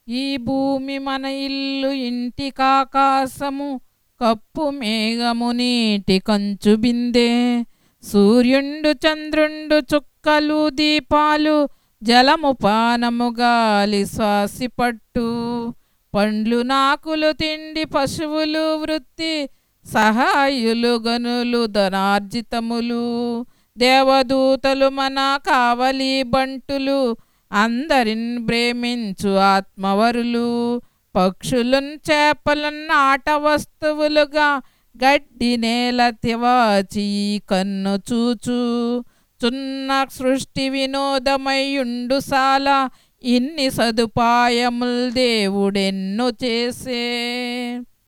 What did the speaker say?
ఈ భూమి మన ఇల్లు ఇంటికాకాశము కప్పు మేఘము నీటి కంచు బిందే సూర్యుండు చంద్రుండు చుక్కలు దీపాలు జలము పానము గాలి శ్వాసిపట్టు పండ్లు నాకులు తిండి పశువులు వృత్తి సహాయులు గనులు ధనార్జితములు దేవదూతలు మన కావలి బంటులు అందరిన్ ప్రేమించు ఆత్మవరులు పక్షులను చేపలను ఆట వస్తువులుగా గడ్డి నేల తివాచి కన్ను చూచు చున్న సృష్టి వినోదమయుండు సాల ఇన్ని సదుపాయముల్ దేవుడెన్నో చేసే